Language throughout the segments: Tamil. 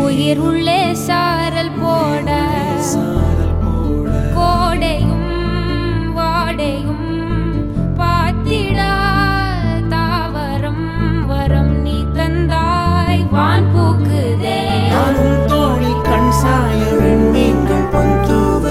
உயிர் உள்ளே சாரல் போட கோடையும் வாடையும் பாத்திடா தாவரம் வரம் நீ தந்தாய் வான் பூக்குதே நானும் தோளில் கண் சாய வெண்மீன்கள் பொந்தூவ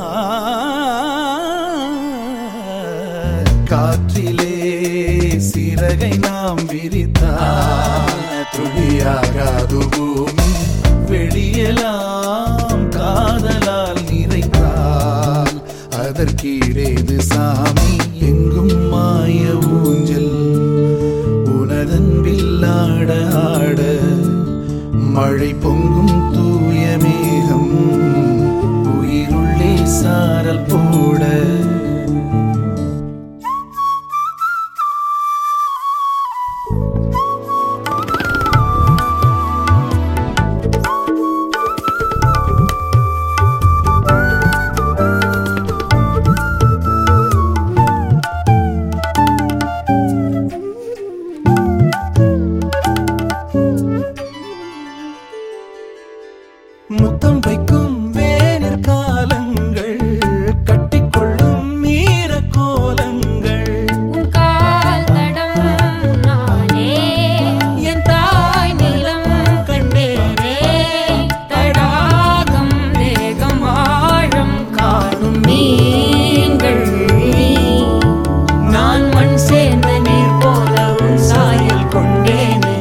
காற்றிலே சிறகை நாம் விரித்தால் துளியாகாது பூமி வெளியெல்லாம் காதலால் நிறைத்தால் அதற்கீடேது சாமி எங்கும் மாய ஊஞ்சல் உனதன்பில் ஆட ஆட மழை பொங்கும் தூய மேகம் உயிருள்ளே சாரல் போட முத்தம் வைக்கும் வேனிற் காலங்கள் கட்டிக்கொள்ளும் மீற கோலங்கள் உன் கால் தடம் நானே என் தாய் நிலம் கண்டேனே தடாகம் தேகம் ஆழம் காணும் மீன்கள் நான் மண் சேர்ந்த நீர் போல உன் சாயல் கொண்டேனே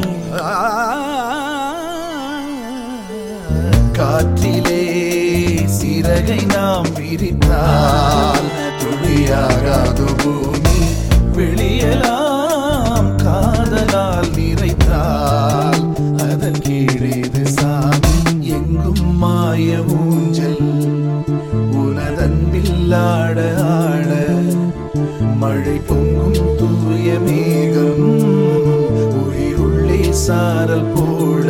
காற்றிலே சிறகை நாம் விரித்தால் துளியாகாது பூமி வெளியலாம் காதலால் நிறைத்தால் அதன் கீழேது சாமி எங்கும் மாய ஊஞ்சல் உனதன்பில் ஆட ஆட மழை பொங்கும் தூய மேகம் உயிருள்ளே சாரல் போட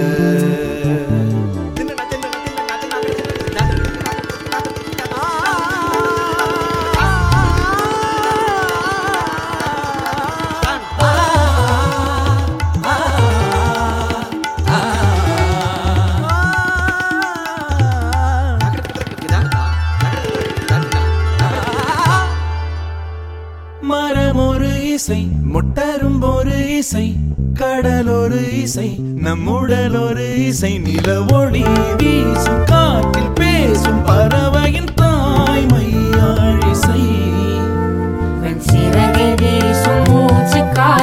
மரம் ஒரு இசை முட்டரும் ஒரு இசை கடல் ஒரு இசை நம்முடல் ஒரு இசை நில ஒளி வீசும் காற்றில் பேசும் பறவையின் தாய்மையாழிசை வெண் சிறகை வீசும் மூச்சு காற்று